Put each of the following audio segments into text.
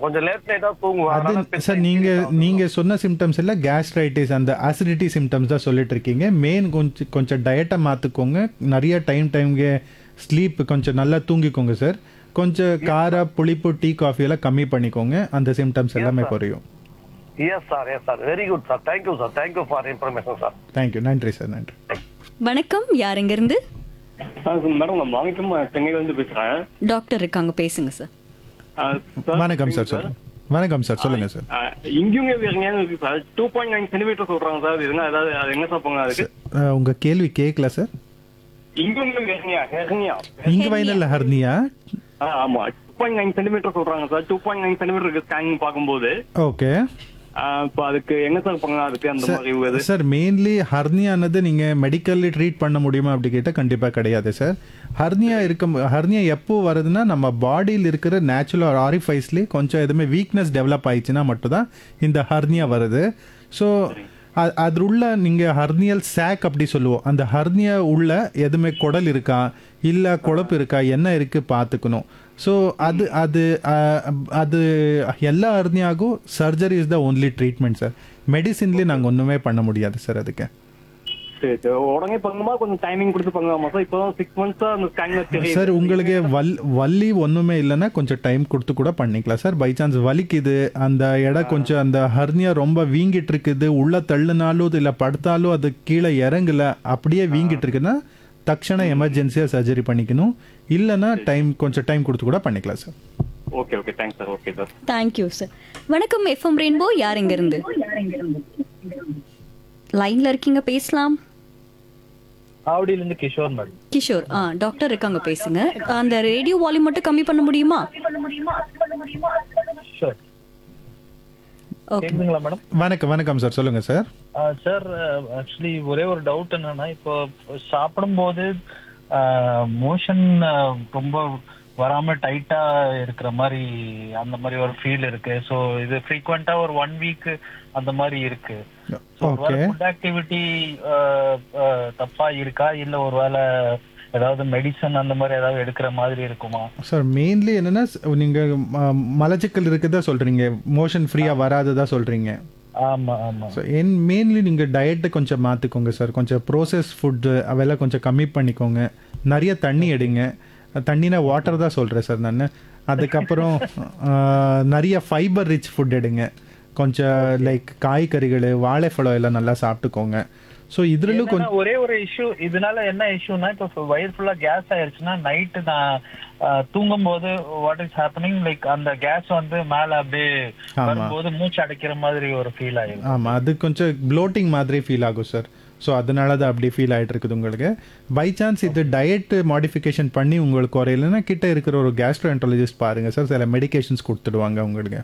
கொஞ்சம் லேட் நைட்டா தூங்குவேன் அது அதனால பெருசா சார் நீங்க increase ஆகும். நீங்க சொன்ன சிம்டம்ஸ் எல்லாம் கேஸ்ட்ரைட்டிஸ் அந்த அசிடிட்டி சிம்டம்ஸ் தான் சொல்லிட்டு இருக்கீங்க மெயின் கொஞ்சம் கொஞ்சம் டயட்டை மாத்துக்கோங்க நிறைய டைம் டைம்ಗೆ ஸ்லீப் கொஞ்சம் நல்லா தூங்கிக்கோங்க சார் கொஞ்சம் கார புளிப்பு டீ காஃபி எல்லாம் கம்மி பண்ணிக்கோங்க அந்த சிம்டம்ஸ் எல்லாமே குறையும் yes sir yes sir very good sir thank you sir thank you for information sir thank you நன்றி சார் நன்றி வணக்கம் யார் இருந்து மேடம் நான் வாங்கிட்டும் சென்னையில இருந்து பேசுறேன் டாக்டர் இருக்காங்க பேசுங்க சார் ஆ, சார், வணக்கம் சார் சொல்லுங்க வணக்கம் சார் சொல்லுங்க சார் ஆ, இங்கேயும் எங்கேயும் இருக்கு sir two point nine centimetre சொல்றாங்க சார் இதுங்க ஏதாவது அது என்ன சார் பண்ணுங்க அதுக்கு அஹ், உங்க கேள்வி கேட்கல சார் இங்கேயும் ஹெர்னியா ஹெர்னியா இங்க வயதில் ஹர்னியா ஆ, ஆமா டூ பாயிண்ட் நைன் சென்டிமீட்டர் சொல்றாங்க sir two point nine centimetre scanning பார்க்கும்போது ஓகே ஆ, இப்போ அதுக்கு என்ன சார் பண்ணலாம் அதுக்கு அந்த மாதிரி இது சார் மெயின்லி ஹர்னியானது நீங்க மெடிக்கல்லி ட்ரீட் பண்ண முடியுமா அப்படி கேட்டா கண்டிப்பா கிடையாது சார் ஹர்னியா இருக்க ஹர்னியா எப்போ வருதுன்னா நம்ம பாடியில் இருக்கிற நேச்சுரல் ஆரிஃபைஸ்லேயே கொஞ்சம் எதுவுமே வீக்னஸ் டெவலப் ஆயிடுச்சுன்னா மட்டும்தான் இந்த ஹர்னியா வருது ஸோ அது உள்ள நீங்க ஹர்னியல் சாக் அப்படி சொல்லுவோம் அந்த ஹர்னியா உள்ள எதுவுமே குடல் இருக்கா இல்ல குழப்பு இருக்கா என்ன இருக்கு பார்த்துக்கணும் ஸோ அது அது அஹ், அது எல்லா ஹர்னியாகும் surgery is the only treatment sir மெடிசின்லேயே நாங்கள் ஒன்றுமே பண்ண முடியாது சார் அதுக்கு சரி சரி உடனே பண்ணுமா கொஞ்சம் டைமிங் கொடுத்து பண்ணலாமா சார் இப்போ சிக்ஸ் மந்த்ஸா அந்த ஸ்கேனிங் தெரியும் சார் உங்களுக்கு வல் வலி ஒன்றுமே இல்லைன்னா கொஞ்சம் டைம் கொடுத்து கூட பண்ணிக்கலாம் சார் பை சான்ஸ் வலிக்குது அந்த இடம் கொஞ்சம் அந்த ஹர்னியா ரொம்ப வீங்கிட்டு இருக்குது உள்ள தள்ளுனாலும் இல்லை படுத்தாலும் அது கீழே இறங்கல அப்படியே வீங்கிட்டு இருக்குன்னா தಕ್ಷಣ எமர்ஜென்சியாக சர்ஜரி பண்ணிக்கணும் இல்லைன்னா டைம் கொஞ்சம் டைம் கொடுத்து கூட பண்ணிக்கலாம் sir okay okay thanks sir okay sir thank you sir வணக்கம் எஃப்எம் ரெயின்போ யார் இங்க இருந்து லைன்ல இருக்கீங்க பேசலாம் ஆவடியில இருந்து கிஷோர் மேடம் கிஷோர் ஆ டாக்டர் இருக்காங்க பேசுங்க அந்த ரேடியோ வால்யூம் மட்டும் கம்மி பண்ண முடியுமா ஷோர் ஓகே கேக்குதுங்களா மேடம் வணக்கம் வணக்கம் சார் சொல்லுங்கள் சார் சார் ஆக்சுவலி ஒரே ஒரு டவுட் என்னன்னா இப்போ சாப்பிடும்போது மோஷன் ரொம்ப வராம டைட்டா இருக்கிற மாதிரி அந்த மாதிரி ஒரு ஃபீல் இருக்கு ஸோ இது ஃப்ரீக்வெண்டா ஒரு ஒன் வீக் அந்த மாதிரி இருக்கு ஓகே ஃபுட் ஆக்டிவிட்டி தப்பா இருக்கா இல்ல ஒருவேளை ஏதாவது மெடிசன் அந்த மாதிரி ஏதாவது எடுக்கிற மாதிரி இருக்குமா சார் மெயின்லி என்னன்னா நீங்கள் மலச்சிக்கல் இருக்குதா சொல்கிறீங்க மோஷன் ஃப்ரீயாக வராததா சொல்கிறீங்க ஆமா ஆமா ஸோ என் மெயின்லி நீங்கள் டயட்டை கொஞ்சம் மாற்றிக்கோங்க சார் கொஞ்சம் ப்ரோசஸ் ஃபுட்டு அதெல்லாம் கொஞ்சம் கம்மி பண்ணிக்கோங்க நிறைய தண்ணி எடுங்க தண்ணினா வாட்டர் தான் சொல்கிறேன் சார் நான் அதுக்கப்புறம் ஆஹ், நிறைய ஃபைபர் ரிச் ஃபுட் எடுங்க கொஞ்சம் லைக் காய்கறிகள் வாழைப்பழம் எல்லாம் நல்லா சாப்பிட்டுக்கோங்க ஸோ இதுலயும் கொஞ்சம் என்னன்னா, ஒரே ஒரு இஷ்யூ இதனால என்ன இஷ்யூனா இப்போ வயிறு ஃபுல்லா கேஸ் ஆயிருச்சுன்னா நைட்டு நான் தூங்கும் போது வாட் இஸ் ஹேப்பனிங் லைக் அந்த கேஸ் வந்து மேல அப்படியே ஆமா. வரும்போது மூச்சு அடைக்கிற மாதிரி ஒரு ஃபீல் ஆயிரும் ஆமாம் அது கொஞ்சம் ப்ளோட்டிங் மாதிரி ஃபீல் ஆகும் சார் ஸோ அதனால தான் அப்படி ஃபீல் ஆகிட்டு இருக்குது உங்களுக்கு பை சான்ஸ் இது டயட் மாடிஃபிகேஷன் பண்ணி உங்களுக்கு குறையலன்னா கிட்ட இருக்கிற ஒரு கேஸ்ட்ரோஎன்ட்ராலஜிஸ்ட் பாருங்கள் சார் சில மெடிகேஷன்ஸ் கொடுத்துடுவாங்க உங்களுக்கு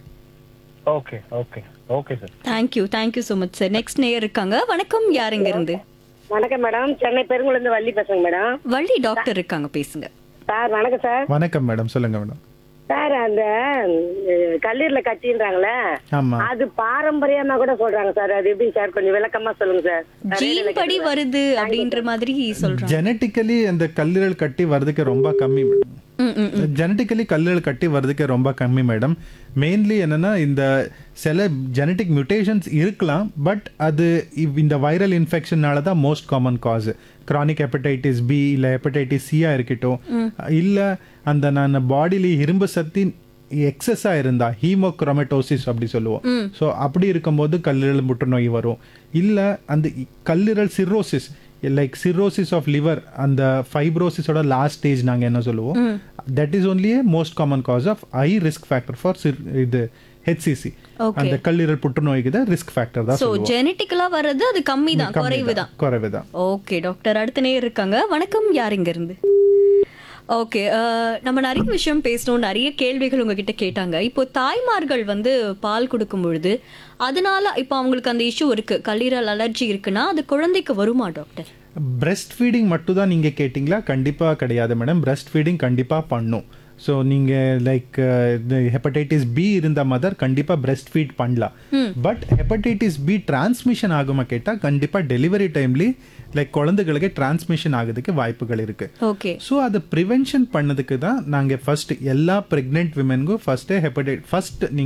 okay okay okay sir thank you thank you so much sir next நேயர் இருக்காங்க வணக்கம் யார் இங்க இருந்து வணக்கம் மேடம் சென்னை பெருங்குளந்து வள்ளி பேசுங்க மேடம் வள்ளி டாக்டர் இருக்காங்க பேசுங்க சார் வணக்கம் சார் வணக்கம் மேடம் சொல்லுங்க மேடம் சார் அந்த அஹ், கல்லீரல கட்டின்றாங்களே ஆமாம் அது பாரம்பரியமா கூட சொல்றாங்க சார் அது எப்படி சார் கொஞ்சம் விளக்கமா சொல்லுங்க சார் ஜீன் படி வருது அப்படின்ற மாதிரி சொல்றாங்க ஜெனட்டிக்கலி அந்த கல்லீரல் கட்டி வர்றதுக்கு ரொம்ப கம்மி ம், ம், ம். ஜெனட்டிக்கலி கல்லீரல் கட்டி வர்றதுக்கு ரொம்ப கம்மி மேடம் மெயின்லி என்னன்னா இந்த சில ஜெனட்டிக் மியூட்டேஷன்ஸ் இருக்கலாம் பட் அது இவ்- இந்த வைரல் இன்ஃபெக்ஷனால தான் most common cause chronic hepatitis B இல்லை ஹெப்படைட்டிஸ் சியா இருக்கட்டும் இல்லை அந்த நான் பாடியில இரும்பு சக்தி எக்ஸஸாக இருந்தா ஹீமோக்ரோமட்டோசிஸ் அப்படி சொல்லுவோம் ஸோ அப்படி இருக்கும்போது கல்லீரல் புற்றுநோய் வரும் இல்லை அந்த இ- கல்லீரல் cirrhosis like cirrhosis of liver அந்த ஃபைப்ரோசிஸோட லாஸ்ட் ஸ்டேஜ் நாங்கள் என்ன சொல்லுவோம் that is only most common cause of high risk factor for இது ஹெச்சிசி Okay. அந்த கல்லீரல் புற்றுநோய்க்கு தான் ரிஸ்க் ஃபேக்டர் தான் சோ சொல்லுவோம் ஜெனட்டிக்கலா வர்றது அது கம்மி தான் குறைவு தான் குறைவு தான் ஓகே டாக்டர் அடுத்த நேயர் இருக்காங்க வணக்கம் யார் இங்க இருந்து ஓகே நம்ம நிறைய விஷயம் பேசணும் நிறைய கேள்விகள் உங்ககிட்ட கேட்டாங்க இப்போ தாய்மார்கள் வந்து பால் கொடுக்கும் பொழுது அதனால இப்போ அவங்களுக்கு அந்த இஷ்யூ இருக்கு கல்லீரல் அலர்ஜி இருக்குன்னா அது குழந்தைக்கு வருமா டாக்டர் பிரஸ்ட் ஃபீடிங் மட்டும் தான் நீங்கள் கேட்டிங்களா கண்டிப்பாக கிடையாது மேடம் பிரஸ்ட் ஃபீடிங் கண்டிப்பாக பண்ணும் ஸோ நீங்கள் லைக் ஹெப்படைட்டிஸ் பி இருந்த மதர் கண்டிப்பாக பிரஸ்ட் ஃபீட் பண்ணலாம் பட் ஹெப்படைட்டிஸ் பி டிரான்ஸ்மிஷன் ஆகுமா கேட்டால் கண்டிப்பாக டெலிவரி டைம்லி லைக் குழந்தைகளுக்கு டிரான்ஸ்மிஷன் ஆகுறதுக்கு வாய்ப்புகள் இருக்குது ஓகே ஸோ அதை ப்ரிவென்ஷன் பண்ணதுக்கு தான் நாங்கள் ஃபர்ஸ்ட் எல்லா ப்ரெக்னென்ட் விமென்க்கும் ஃபர்ஸ்ட்டு ஹெப்படைட் ஃபர்ஸ்ட் நீங்கள்